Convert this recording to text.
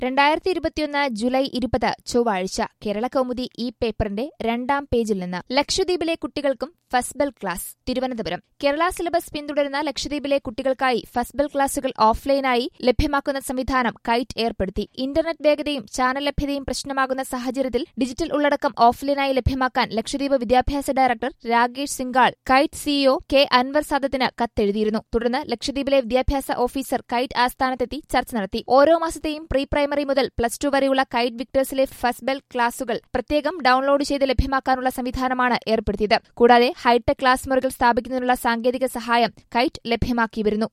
രണ്ടായിരത്തി ഇരുപത്തിയൊന്ന് ജൂലൈ ഇരുപത് ചൊവ്വാഴ്ച കേരള കൗമുദി ഈ പേപ്പറിന്റെ രണ്ടാം പേജിൽ നിന്ന് ലക്ഷദ്വീപിലെ കുട്ടികൾക്കും first bell class Thiruvananthapuram Kerala syllabus പിന്തുടരുന്ന ലക്ഷദ്വീപിലെ കുട്ടികൾക്കായി ഫസ്ബൽ ക്ലാസുകൾ ഓഫ്ലൈനായി ലഭ്യമാക്കുന്ന സംവിധാനം കൈറ്റ് ഏർപ്പെടുത്തി ഇന്റർനെറ്റ് വേഗതയും ചാനൽ ലഭ്യതയും പ്രശ്നമാകുന്ന സാഹചര്യത്തിൽ ഡിജിറ്റൽ ഉള്ളടക്കം ഓഫ്ലൈനായി ലഭ്യമാക്കാൻ ലക്ഷദ്വീപ് വിദ്യാഭ്യാസ director Rakesh Singhal KITE CEO K Anvar സാദത്തിന് കത്തെഴുതിയിരുന്നു തുടർന്ന് ലക്ഷദ്വീപിലെ വിദ്യാഭ്യാസ ഓഫീസർ കൈറ്റ് ആസ്ഥാനത്തെത്തി ചർച്ച നടത്തി ഓരോ മാസത്തെയും പ്രീ പ്രൈമറി മുതൽ പ്ലസ് ടു വരെയുള്ള കൈറ്റ് വിക്ടേഴ്സിലെ ഫസ്ബൽ ക്ലാസുകൾ പ്രത്യേകം ഡൌൺലോഡ് ചെയ്ത് ലഭ്യമാക്കാനുള്ള സംവിധാനമാണ് ഏർപ്പെടുത്തിയത് കൂടാതെ ഹൈടെക് ക്ലാസ് മുറികൾ സ്ഥാപിക്കുന്നതിനുള്ള സാങ്കേതിക സഹായം കൈറ്റ് ലഭ്യമാക്കി വരുന്നു